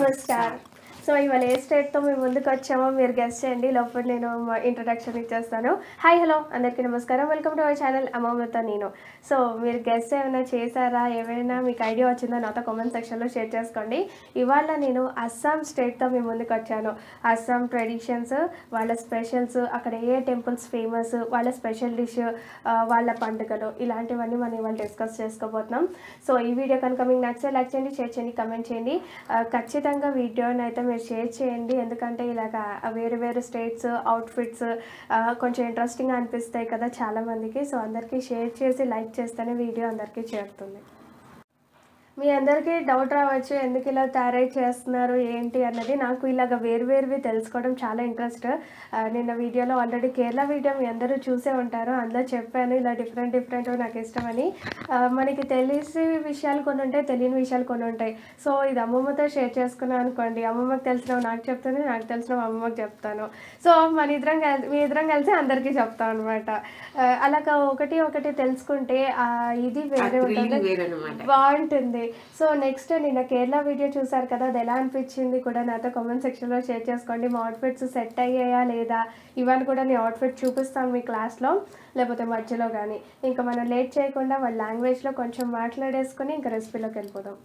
Namaskar so ఇవాళ ఏ స్టేట్తో మేము ముందుకు వచ్చామో మీరు గెస్ట్ చేయండి లోపల నేను ఇంట్రడక్షన్ ఇచ్చేస్తాను హాయ్ హలో అందరికీ నమస్కారం వెల్కమ్ టు అవర్ ఛానల్ అమ్మమ్మతో నేను సో మీరు గెస్ట్ ఏమైనా చేశారా ఏమైనా మీకు ఐడియా వచ్చిందో నాతో కామెంట్ సెక్షన్లో షేర్ చేసుకోండి ఇవాళ నేను అస్సాం స్టేట్తో మేము ముందుకు వచ్చాను అస్సాం ట్రెడిషన్స్ వాళ్ళ స్పెషల్స్ అక్కడ ఏ టెంపుల్స్ ఫేమస్ వాళ్ళ స్పెషల్ డిష్ వాళ్ళ పండుగలు ఇలాంటివన్నీ మనం ఇవాళ డిస్కస్ చేసుకోబోతున్నాం సో ఈ వీడియో కనుక మీకు నచ్చితే లైక్ చేయండి షేర్ చేయండి కమెంట్ చేయండి ఆ, ఖచ్చితంగా వీడియోని అయితే మీరు షేర్ చేయండి ఎందుకంటే ఇలాగ వేరు వేరు స్టేట్స్ అవుట్ఫిట్స్ కొంచెం ఇంట్రెస్టింగ్ అనిపిస్తాయి కదా చాలామందికి సో అందరికీ షేర్ చేసి లైక్ చేస్తేనే వీడియో అందరికీ చేరుతుంది మీ అందరికీ డౌట్ రావచ్చు ఎందుకు ఇలా తయారై చేస్తున్నారు ఏంటి అన్నది నాకు ఇలాగ వేరువేరువి తెలుసుకోవడం చాలా ఇంట్రెస్ట్ ఆ, నిన్న వీడియోలో ఆల్రెడీ కేరళ వీడియో మీ అందరూ చూసే ఉంటారు అందులో చెప్పాను ఇలా డిఫరెంట్ డిఫరెంట్ నాకు ఇష్టమని ఆ, మనకి తెలిసి విషయాలు కొన్ని ఉంటాయి తెలియని విషయాలు కొన్ని ఉంటాయి సో ఇది అమ్మమ్మతో షేర్ చేసుకున్నాను అనుకోండి అమ్మమ్మకి తెలిసినవి నాకు చెప్తాను నాకు తెలిసినవి అమ్మమ్మకి చెప్తాను సో మన ఇద్దరం కలిసి మీ ఇద్దరం కలిసి అందరికీ చెప్తాం అనమాట అలాగ ఒకటి ఒకటి తెలుసుకుంటే ఆ, ఇది వేరే ఉంటుంది వేరనమాట బాగుంటుంది సో నెక్స్ట్ నిన్న కేరళ వీడియో చూసారు కదా అది ఎలా అనిపించింది కూడా నాతో కామెంట్ సెక్షన్లో షేర్ చేసుకోండి మా అవుట్ఫిట్స్ సెట్ అయ్యాయా లేదా ఇవన్నీ కూడా నేను అవుట్ఫిట్ చూపిస్తాను మీ క్లాస్లో లేకపోతే మధ్యలో కానీ ఇంకా మనం లేట్ చేయకుండా వాళ్ళ లాంగ్వేజ్లో కొంచెం మాట్లాడేసుకొని ఇంకా రెసిపీలోకి వెళ్ళిపోదాం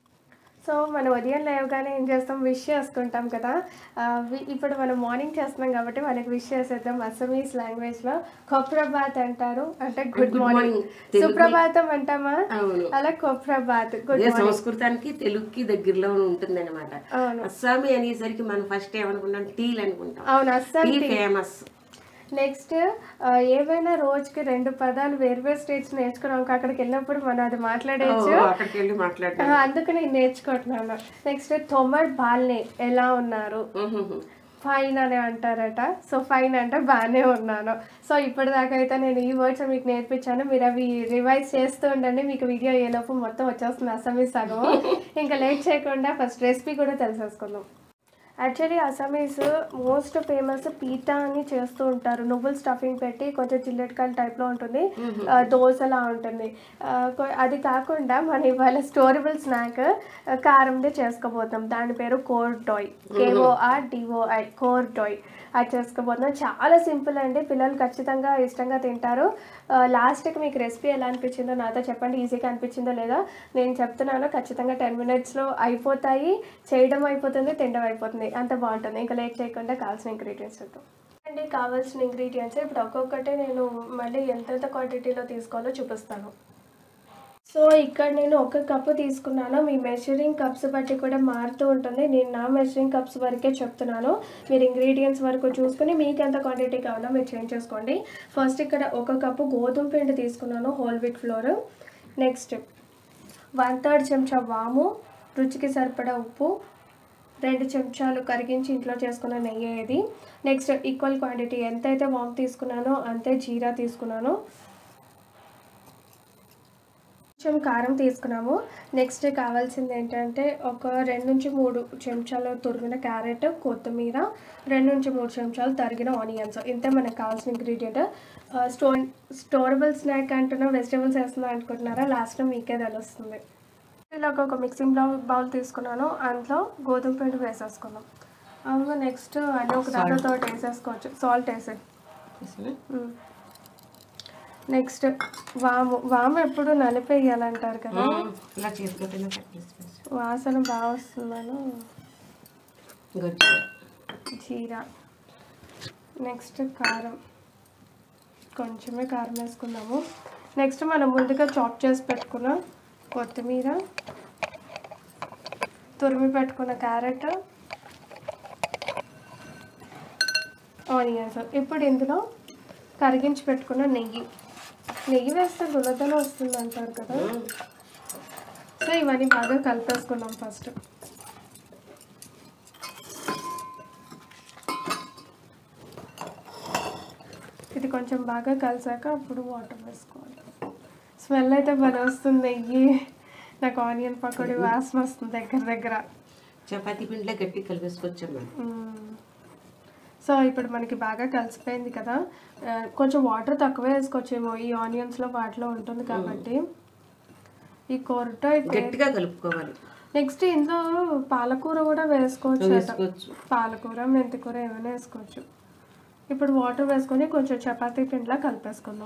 సో మనం ఉదయం లేవగానే ఏం చేస్తాం విష్ చేసుకుంటాం కదా ఆ, వి- ఇప్పుడు మనం మార్నింగ్ చేస్తున్నాం కాబట్టి వాళ్ళకి విష్ చేసేద్దాం అసమీస్ లాంగ్వేజ్లో కొప్రభాత్ అంటారు అంటే good Good morning morning. Telugu- సుప్రభాతం అంటామా అవును అలా కొప్రభాత్ గుడ్ అదే సంస్కృతానికి తెలుగుకి దగ్గరలో ఉంటుంది అనమాట అవును అస్సామీ అనేసరికి మనం ఫస్ట్ ఏమనుకుంటాం టీలు అనుకుంటాం అవును అస్సాం టీ ఫేమస్ నెక్స్ట్ ఏవైనా రోజుకి రెండు పదాలు వేర్వేరు స్టేట్స్ నేర్చుకున్నాం ఇంకా అక్కడికి వెళ్ళినప్పుడు మనం అది మాట్లాడేయచ్చు అక్కడికి వెళ్ళి మాట్లాడతాం ఆ, అందుకు నేను నేర్చుకుంటున్నాను నెక్స్ట్ తొమర్ బాల్నే ఎలా ఉన్నారు ఫైన్ అని అంటారట సో ఫైన్ అంటే బాగానే ఉన్నాను సో ఇప్పటిదాకా అయితే నేను ఈ వర్డ్స్ మీకు నేర్పించాను మీరు అవి రివైజ్ చేస్తూ ఉండండి మీకు వీడియో ఏలోపు మొత్తం వచ్చేస్తుంది అసమీస్ సగం ఇంకా లేట్ చేయకుండా ఫస్ట్ రెసిపీ కూడా తెలిసేసుకుందాం actually Assamese most famous pitha అని చేస్తూ ఉంటారు నువ్వులు స్టఫింగ్ పెట్టి కొంచెం జిల్లెట్కాయలు టైప్లో ఉంటుంది ఆ, దోశలా ఉంటుంది ఆ, కొ- అది కాకుండా మన ఇవాళ స్టోరబుల్ స్నాక్ కారంది చేసుకోబోతున్నాం దాని పేరు కోర్ టాయ్ కేఓఆర్ డిఓఐ కోర్ టాయ్ అది చేసుకోబోతున్నాం చాలా సింపుల్ అండి పిల్లలు ఖచ్చితంగా ఇష్టంగా తింటారు ఆ, లాస్ట్కి మీకు రెసిపీ ఎలా అనిపించిందో నాతో చెప్పండి ఈజీగా అనిపించిందో లేదా నేను చెప్తున్నాను ఖచ్చితంగా టెన్ మినిట్స్లో అయిపోతాయి చేయడం అయిపోతుంది తినడం అయిపోతుంది అంత బాగుంటుంది ఇంకా లేట్ చేయకుండా కావాల్సిన ఇంగ్రీడియంట్స్ చూద్దాం అండి కావాల్సిన ఇంగ్రీడియంట్స్ ఇప్పుడు ఒక్కొక్కటి నేను మళ్ళీ ఎంతెంత క్వాంటిటీలో తీసుకోవాలో చూపిస్తాను సో ఇక్కడ నేను ఒక కప్పు తీసుకున్నాను మీ మెజరింగ్ కప్స్ బట్టి కూడా మారుతూ ఉంటుంది నేను నా మెజరింగ్ కప్స్ వరకే చెప్తున్నాను మీరు ఇంగ్రీడియంట్స్ వరకు చూసుకుని మీకు ఎంత క్వాంటిటీ కావాలో మీరు చేంజ్ చేసుకోండి ఫస్ట్ ఇక్కడ ఒక కప్పు గోధుమ పిండి తీసుకున్నాను whole wheat flour next one third చెంచా వాము రుచికి సరిపడా ఉప్పు రెండు చెంచాలు కరిగించి ఇంట్లో చేసుకున్న నెయ్యి ఇది నెక్స్ట్ ఈక్వల్ క్వాంటిటీ ఎంతైతే వామ్ తీసుకున్నానో అంతే జీరా తీసుకున్నాను కొంచెం కారం తీసుకున్నాము నెక్స్ట్ కావాల్సింది ఏంటంటే ఒక రెండు నుంచి మూడు చెంచాలు తురిమిన క్యారెట్ కొత్తిమీర రెండు నుంచి మూడు చెంచాలు తరిగిన ఆనియన్స్ ఇంతే మనకు కావాల్సిన ఇంగ్రీడియంట్ స్టో స్టోరబుల్ స్నాక్ అంటున్నా వెజిటేబుల్స్ వేస్తున్నా అనుకుంటున్నారా లాస్ట్లో మీకే తెలుస్తుంది ఇలాగ ఒక మిక్సింగ్ బౌల్ బౌల్ తీసుకున్నాను అందులో గోధుమ పిండి వేసేసుకున్నాం అవును నెక్స్ట్ అన్నీ ఒక దాంట్లో వేసేసుకోవచ్చు సాల్ట్ వేసే నెక్స్ట్ వాము వాము ఎప్పుడు నలిపేయాలంటారు కదా ఇలా చేసుకుంటే వాసన బాగా వస్తుందను జీరా నెక్స్ట్ కారం కొంచెమే కారం వేసుకుందాము నెక్స్ట్ మనం ముందుగా చాప్ చేసి పెట్టుకున్న కొత్తిమీర తురిమి పెట్టుకున్న క్యారెట్ ఆనియన్స్ ఇప్పుడు ఇందులో కరిగించి పెట్టుకున్న నెయ్యి నెయ్యి వేస్తే గుణదనం వస్తుంది అంటారు కదా సో ఇవన్నీ బాగా కలిపేసుకున్నాం ఫస్ట్ ఇది కొంచెం బాగా కలిసాక అప్పుడు వాటర్ వేసుకోవాలి స్మెల్ అయితే భలే వస్తుంది నెయ్యి నాకు ఆనియన్ పకోడీ వాసన వస్తుంది దగ్గర దగ్గర చపాతీ పిండిలో గట్టి కలిపేసుకొచ్చాం మనం మ్మ్. సో ఇప్పుడు మనకి బాగా కలిసిపోయింది కదా ఆ, కొంచెం వాటర్ తక్కువ వేసుకోవచ్చేమో ఈ ఆనియన్స్లో వాటిలో ఉంటుంది కాబట్టి ఈ కొరట గట్టిగా కలుపుకోవాలి నెక్స్ట్ ఇందులో పాలకూర కూడా వేసుకోవచ్చు అట. వేసుకోవచ్చు పాలకూర మెంతికూర ఏమైనా వేసుకోవచ్చు ఇప్పుడు వాటర్ వేసుకొని కొంచెం చపాతీ పిండిలా కలిపేసుకుందాం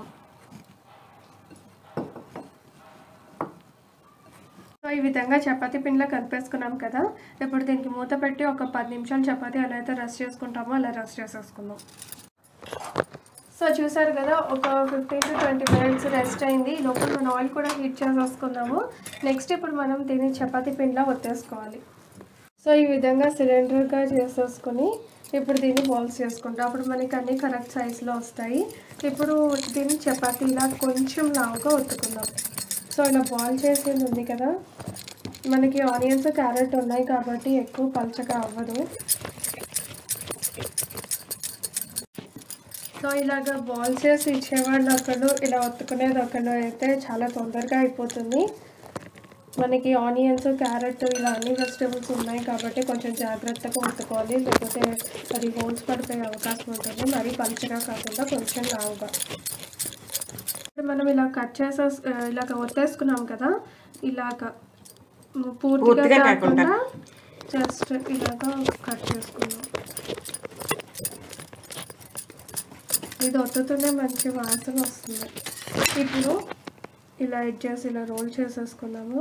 సో ఈ విధంగా చపాతీ పిండిలా కలిపేసుకున్నాం కదా ఇప్పుడు దీనికి మూత పెట్టి ఒక పది నిమిషాలు చపాతీ ఎలా అయితే రస్ట్ చేసుకుంటామో అలా రస్ట్ చేసేసుకుందాం సో చూసారు కదా ఒక fifteen to twenty minutes rest అయింది ఈ లోపల మనం ఆయిల్ కూడా హీట్ చేసేసుకుందాము నెక్స్ట్ ఇప్పుడు మనం దీన్ని చపాతీ పిండిలా ఒత్తేసుకోవాలి సో ఈ విధంగా సిలిండర్గా చేసేసుకొని ఇప్పుడు దీన్ని బాల్స్ చేసుకుంటాం అప్పుడు మనకి అన్ని కరెక్ట్ సైజులో వస్తాయి ఇప్పుడు దీన్ని చపాతీలా కొంచెం లావుగా ఒత్తుకుందాం సో ఇలా బాల్ చేసేది ఉంది కదా మనకి ఆనియన్స్ క్యారెట్ ఉన్నాయి కాబట్టి ఎక్కువ పలచగా అవ్వదు సో ఇలాగ బాల్ చేసి ఇచ్చేవాళ్ళు ఒకళ్ళు ఇలా ఒత్తుకునేది ఒకళ్ళు అయితే చాలా తొందరగా అయిపోతుంది మనకి ఆనియన్స్ క్యారెట్ ఇలా అన్ని వెజిటేబుల్స్ ఉన్నాయి కాబట్టి కొంచెం జాగ్రత్తగా ఒత్తుకోవాలి లేకపోతే అది హోల్స్ పడిపోయే అవకాశం ఉంటుంది మరీ పలుచగా కాకుండా కొంచెం లావుగా ఇప్పుడు మనం ఇలా కట్ చేసే ఇలాగ ఒత్తేసుకున్నాం కదా ఇలాగ మ్, పూర్తిగా పూర్తిగా కాకుండా. కాకుండా జస్ట్ ఇలాగా కట్ చేసుకున్నాం ఇది ఒత్తుతూనే మంచి వాసన వస్తుంది ఇప్పుడు ఇలా ఎడ్జెస్ ఇలా రోల్ చేసేసుకున్నాము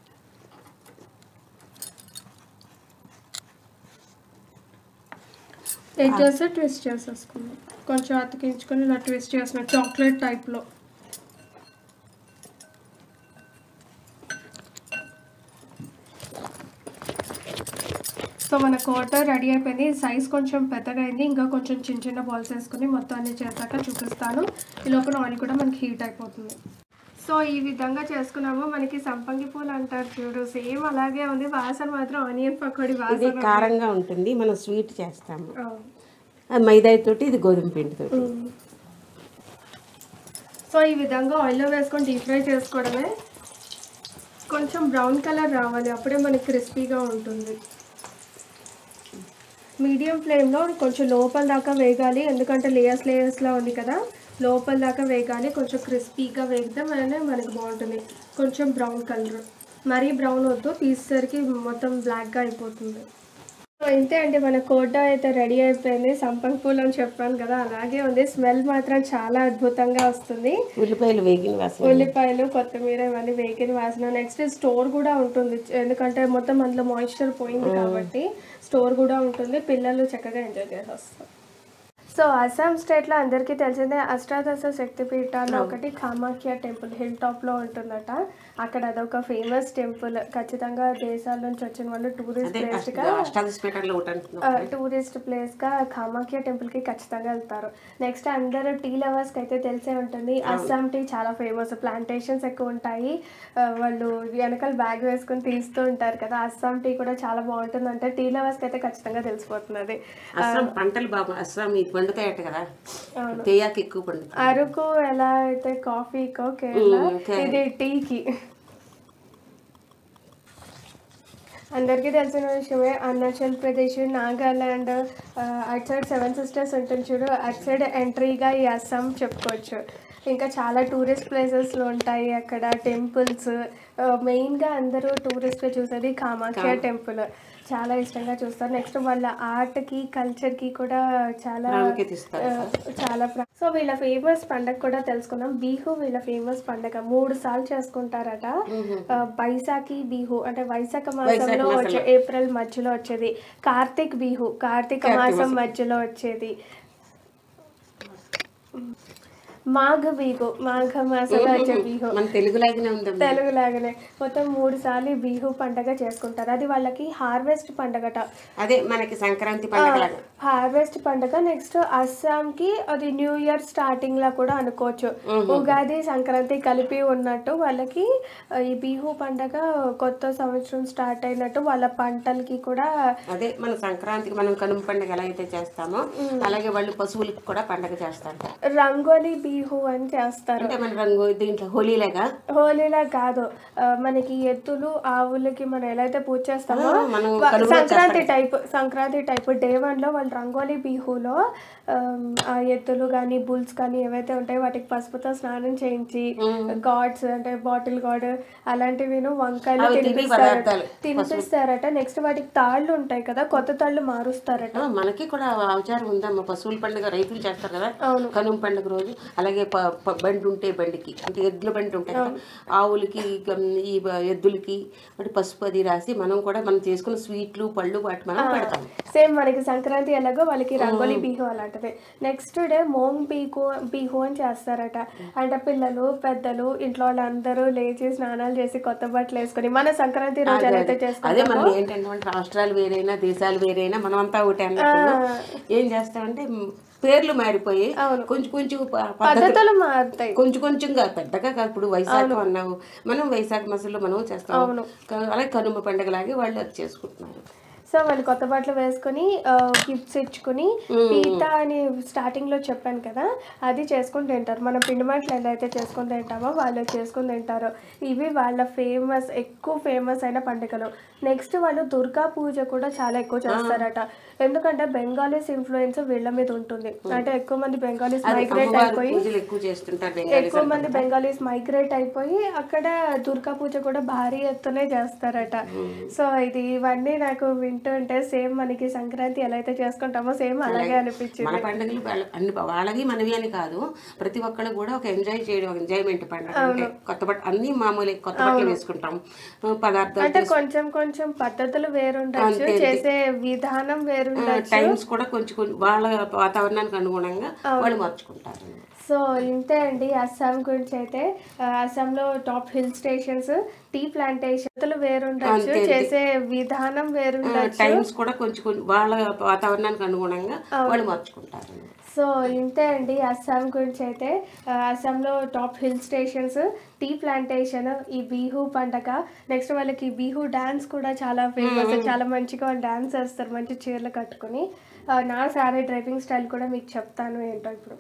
ఎడ్జెస్ ట్విస్ట్ చేసేసుకున్నాం కొంచెం అతికించుకొని ఇలా ట్విస్ట్ చేసిన చాక్లెట్ టైప్లో సో మన కోట రెడీ అయిపోయింది సైజ్ కొంచెం పెద్దగా అయింది ఇంకా కొంచెం చిన్న చిన్న బాల్స్ వేసుకుని మొత్తం అన్ని చేశాక చూపిస్తాను ఈ లోపల ఆయిల్ కూడా మనకి హీట్ అయిపోతుంది సో ఈ విధంగా చేసుకున్నాము మనకి సంపంగి పూలు అంటారు చూడు సేమ్ అలాగే ఉంది వాసన మాత్రం ఆనియన్ పకోడీ ఇది వాసన కారంగా ఉంటుంది మనం స్వీట్ చేస్తాము అవును. అది మైదా తోటి ఇది గోధుమ పిండి తోటి మ్మ్. సో ఈ విధంగా ఆయిల్లో వేసుకొని డీప్ ఫ్రై చేసుకోవడమే కొంచెం బ్రౌన్ కలర్ రావాలి అప్పుడే మనకి క్రిస్పీగా ఉంటుంది మీడియం ఫ్లేమ్లో కొంచెం లోపల దాకా వేగాలి ఎందుకంటే లేయర్స్ లేయర్స్లా ఉంది కదా లోపల దాకా వేగాలి కొంచెం క్రిస్పీగా వేగితే మననే మనకి బాగుంటుంది కొంచెం బ్రౌన్ కలర్ మరీ బ్రౌన్ వద్దు తీసేసరికి మొత్తం బ్లాక్గా అయిపోతుంది సో ఇంతే అండి మన కోట అయితే రెడీ అయిపోయింది సంపంగి పూలు అని చెప్పాను కదా అలాగే ఉంది స్మెల్ మాత్రం చాలా అద్భుతంగా వస్తుంది ఉల్లిపాయలు వేగిన వాసన ఉల్లిపాయలు కొత్తిమీర ఇవన్నీ వేగిన వాసన నెక్స్ట్ స్టోర్ కూడా ఉంటుంది ఎందుకంటే మొత్తం అందులో మాయిశ్చర్ పోయింది కాబట్టి స్టోర్ కూడా ఉంటుంది పిల్లలు చక్కగా ఎంజాయ్ చేసేస్తారు సో అస్సాం స్టేట్లో అందరికీ తెలిసిందే అష్టాదశ శక్తిపీఠాల్లో ఒకటి కామాఖ్య టెంపుల్ హిల్ టాప్లో ఉంటుందట అక్కడ అదొక ఫేమస్ టెంపుల్ ఖచ్చితంగా దేశాల నుంచి వచ్చిన వాళ్ళు టూరిస్ట్ అదే ప్లేస్గా అష్టాదశ పీఠాల్లో ఒకటి అంటున్నాం టూరిస్ట్ ప్లేస్గా కామాఖ్య టెంపుల్కి ఖచ్చితంగా వెళ్తారు నెక్స్ట్ అందరూ టీ లవర్స్కి అయితే తెలిసే ఉంటుంది అస్సాం టీ చాలా ఫేమస్ ప్లాంటేషన్స్ ఎక్కువ ఉంటాయి ఆ, వాళ్ళు వెనకాల బ్యాగ్ వేసుకొని తీస్తూ ఉంటారు కదా అస్సాం టీ కూడా చాలా బాగుంటుంది అంటే టీ లవర్స్కి అయితే ఖచ్చితంగా తెలిసిపోతున్నది అస్సాం పంటలు బాబు అస్సాం ఇది పండుతాయట కదా అవును. తేయాకు ఎక్కువ పండుతాయి అరకు ఎలా అయితే కాఫీకో కేరళ మ్మ్, కేరళ. ఇది టీకి అందరికీ తెలిసిన విషయమే అరుణాచల్ ప్రదేశ్ నాగాలాండ్ ఆ, అటు సైడ్ సెవెన్ సిస్టర్స్ ఉంటుంది చూడు అటు సైడ్ ఎంట్రీగా ఈ అస్సాం చెప్పుకోవచ్చు ఇంకా చాలా టూరిస్ట్ ప్లేసెస్లు ఉంటాయి అక్కడ టెంపుల్స్ మెయిన్గా అందరూ టూరిస్ట్గా చూసేది కామాఖ్య టెంపుల్ చాలా ఇష్టంగా చూస్తారు నెక్స్ట్ వాళ్ళ ఆర్ట్కి కల్చర్కి కూడా చాలా ప్రాముఖ్యత ఇస్తారు ఆ, చాలా ప్ర- సో వీళ్ళ ఫేమస్ పండగ కూడా తెలుసుకున్నాం బిహు వీళ్ళ ఫేమస్ పండగ మూడు సార్లు చేసుకుంటారట ఆ, బైసాఖి బిహు అంటే వైశాఖ మాసంలో వచ్చే ఏప్రిల్ మధ్యలో వచ్చేది కార్తీక్ బిహు కార్తీక మాసం మధ్యలో వచ్చేది మాఘ బిహు మాఘ మాసంలో వచ్చే బిహు మన తెలుగులాగానే ఉందమ్మా తెలుగు లాగానే మొత్తం మూడు సార్లు ఈ బిహు పండగ చేసుకుంటారు అది వాళ్ళకి హార్వెస్ట్ పండగట అదే మనకి సంక్రాంతి పండగ లాగా హార్వెస్ట్ పండుగ నెక్స్ట్ అస్సాంకి అది న్యూ ఇయర్ స్టార్టింగ్ లా కూడా అనుకోవచ్చు ఉగాది సంక్రాంతి కలిపి ఉన్నట్టు వాళ్ళకి ఆ, ఈ బిహు పండగ కొత్త సంవత్సరం స్టార్ట్ అయినట్టు వాళ్ళ పంటలకి కూడా అదే మన సంక్రాంతికి మనం కనుమ పండుగ ఎలా అయితే చేస్తామో అలాగే వాళ్ళు పశువులకు కూడా పండగ చేస్తారు రంగోలీ బిహు అని చేస్తారు అంటే మన రంగు దీంట్లో హోలీలాగా హోలీలా కాదు ఆ, మనకి ఎద్దులు ఆవులకి మనం ఎలా అయితే పూజ చేస్తామో ఆ, మనం వా- Kanuma Sankranti type Sankranti type day one లో వాళ్ళు రంగోలీ బిహులో ఆమ్, ఆ ఎద్దులు కానీ బుల్స్ కానీ ఏవైతే ఉంటాయో వాటికి పసుపుతో స్నానం చేయించి గాడ్స్ అంటే బాటిల్ గాడ్ అలాంటివి వంకాయలు అవి తినే తినిపిస్తారట పదార్థాలు. తినిపిస్తారట నెక్స్ట్ వాటికి తాళ్ళు ఉంటాయి కదా కొత్త తాళ్ళు మారుస్తారట ఆ, మనకి కూడా ఆచారం ఉందమ్మ పశువుల పండుగ రైతులు చేస్తారు కదా అవును. కనుమ పండుగ రోజు అలాగే ప- ప- బండి ఉంటే బండికి అంటే ఎద్దుల బండి ఉంటాయి కదా ఆవులకి గమ్, ఈ బ- ఎద్దులకి వాటి పసుపు అది రాసి మనం కూడా మనం చేసుకున్న స్వీట్లు పళ్ళు వాటి మనం పెడతాం సేమ్ మనకి సంక్రాంతి ఎలాగో వాళ్ళకి రంగోలీ బిహు అలాంటిదే నెక్స్ట్ డే మోంగ్ బిహు బిహు అని చేస్తారట అంటే పిల్లలు పెద్దలు ఇంట్లో వాళ్ళందరూ లేచి స్నానాలు చేసి కొత్త బట్టలు వేసుకొని మన సంక్రాంతి రోజు ఎలా అయితే అదే చేసుకుంటామో మనం ఏంటంటే మన రాష్ట్రాలు వేరైనా దేశాలు వేరైనా మనం అంతా ఒకటే అన్నట్టు ఏం చేస్తామంటే మ్, పేర్లు మారిపోయి అవును. కొంచెం కొంచెం ప- పద్ధతి పద్ధతులు మారుతాయి కొంచెం కొంచెంగా పెద్దగా కాదు ఇప్పుడు వైశాఖం అన్నావు మనం వైశాఖ మాసంలో మనం చేస్తాం క- అలాగే కనుమ పండుగలాగే వాళ్ళు అది చేసుకుంటున్నారు సో వాళ్ళు కొత్త బట్టలు వేసుకొని గిఫ్ట్స్ ఇచ్చుకుని పీత అని స్టార్టింగ్ లో చెప్పాను కదా అది చేసుకుని తింటారు మనం పిండి వంటలు ఎలా అయితే చేసుకుని తింటామో వాళ్ళు చేసుకుని తింటారు ఇవి వాళ్ళ ఫేమస్ ఎక్కువ ఫేమస్ అయిన పండుగలు నెక్స్ట్ వాళ్ళు దుర్గా పూజ కూడా చాలా ఎక్కువ చేస్తారట ఎందుకంటే బెంగాలీస్ ఇన్ఫ్లుయెన్స్ వీళ్ళ మీద ఉంటుంది అంటే ఎక్కువ మంది బెంగాలీస్ మైగ్రేట్ అమ్మవారి అయిపోయి పూజలు ఎక్కువ చేస్తుంటారు బెంగాలీస్ ఎక్కువ మంది బెంగాలీస్ మైగ్రేట్ అయిపోయి అక్కడ దుర్గా పూజ కూడా భారీ ఎత్తునే చేస్తారట సో ఇది ఇవన్నీ నాకు వింటుంటే సేమ్ మనకి సంక్రాంతి ఎలా అయితే చేసుకుంటామో సేమ్ అలాగే అనిపించింది మన పండుగలు వాళ్ళ అన్ని వాళ్ళవి మనవి అని కాదు ప్రతి ఒక్కళ్ళు కూడా ఒక ఎంజాయ్ చేయడం ఒక ఎంజాయ్మెంట్ పండుగ అంటే కొత్త బట్ట అన్ని మామూలే కొత్త బట్టలు వేసుకుంటాం ఆ, పదార్థాలు అంటే కొంచెం కొంచెం పద్ధతులు వేరుండొచ్చు చేసే విధానం వేరుండొచ్చు టైమ్స్ కూడా కొంచెం కొంచెం వాళ్ళ వాతావరణానికి అనుగుణంగా వాళ్ళు మార్చుకుంటారు సో ఇంతే అండి అస్సాం గురించి అయితే ఆ, అస్సాంలో top hill stations tea plantation వేరుండొచ్చు చేసే విధానం వేరుండొచ్చు టైమ్స్ కూడా కొంచెం కొంచెం వాళ్ళ వాతావరణానికి అనుగుణంగా వాళ్ళు మార్చుకుంటారు సో ఇంతే అండి అస్సాం గురించి అయితే ఆ, అస్సాంలో top hill stations tea plantation ఈ బీహు పండగ నెక్స్ట్ వాళ్ళకి బీహు డాన్స్ కూడా చాలా ఫేమస్ చాలా మంచిగా వాళ్ళు డాన్స్ వేస్తారు మంచి చీరలు కట్టుకుని ఆ, నా శారీ డ్రైవింగ్ స్టైల్ కూడా మీకు చెప్తాను ఏంటో ఇప్పుడు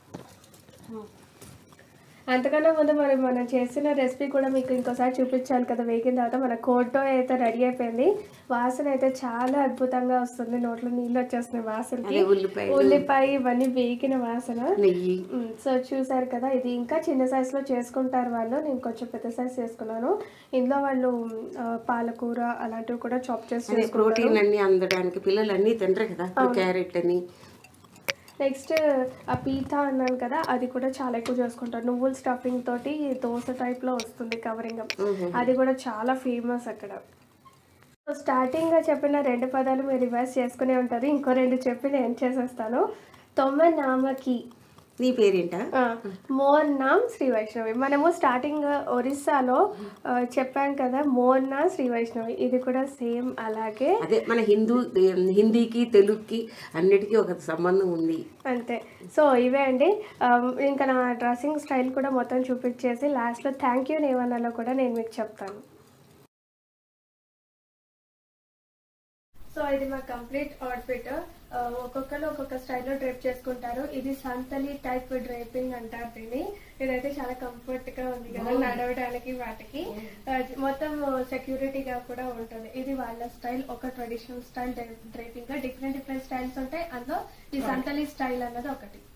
అంతకన్నా ముందు మరి మనం చేసిన రెసిపీ కూడా మీకు ఇంకోసారి చూపించాలి కదా వేగిన తర్వాత మన కోటో అయితే రెడీ అయిపోయింది వాసన అయితే చాలా అద్భుతంగా వస్తుంది నోట్లో నీళ్ళు వచ్చేస్తున్నాయి వాసనకి అదే ఉల్లిపాయలు ఉల్లిపాయ ఇవన్నీ వేగిన వాసన నెయ్యి మ్, సో చూసారు కదా ఇది ఇంకా చిన్న సైజులో చేసుకుంటారు వాళ్ళు నేను కొంచెం పెద్ద సైజ్ చేసుకున్నాను ఇందులో వాళ్ళు మ్, ఆ, పాలకూర అలాంటివి కూడా చాప్ చేసి అదే చేసుకుంటారు ప్రోటీన్ అన్ని అందడానికి పిల్లలు అన్ని తినరు కదా క్యారెట్ అని నెక్స్ట్ ఆ పీతా అన్నాను కదా అది కూడా చాలా ఎక్కువ చేసుకుంటారు నువ్వుల స్టఫింగ్ తోటి దోశ టైప్ లో వస్తుంది కవరింగ్ అది కూడా చాలా ఫేమస్ అక్కడ స్టార్టింగ్ గా చెప్పిన రెండు పదాలు మీరు రివర్స్ చేసుకునే ఉంటారు ఇంకో రెండు చెప్పి నేను చేసేస్తాను తొమ్మిది నామకి నీ పేరేంటా ఆ, మోర్ నామ్ శ్రీ వైష్ణవి మనము స్టార్టింగ్ ఒరిస్సాలో ఆ, చెప్పాం కదా మోర్ నా శ్రీ వైష్ణవి ఇది కూడా సేమ్ అలాగే అదే మన హిందూ హిందీకి తెలుగుకి అన్నిటికీ ఒక సంబంధం ఉంది అంతే సో ఇవే అండి ఆమ్, ఇంకా నా డ్రెస్సింగ్ స్టైల్ కూడా మొత్తం చూపించేసి లాస్ట్లో థ్యాంక్ యూ ఏమన్నాలో కూడా నేను మీకు చెప్తాను సో ఇది మా కంప్లీట్ అవుట్ఫిట్ ఒక్కొక్కరు ఒక్కొక్క స్టైల్లో డ్రైప్ చేసుకుంటారు ఇది సంతలి టైప్ డ్రైపింగ్ అంటారు దీన్ని ఇదైతే చాలా కంఫర్ట్ గా ఉంది కదా నడవడానికి వాటికి ఆ, మొత్తం సెక్యూరిటీగా కూడా ఉంటుంది ఇది వాళ్ళ స్టైల్ ఒక traditional style draping different different styles ఉంటాయి అందులో ఈ సంతలి స్టైల్ అన్నది ఒకటి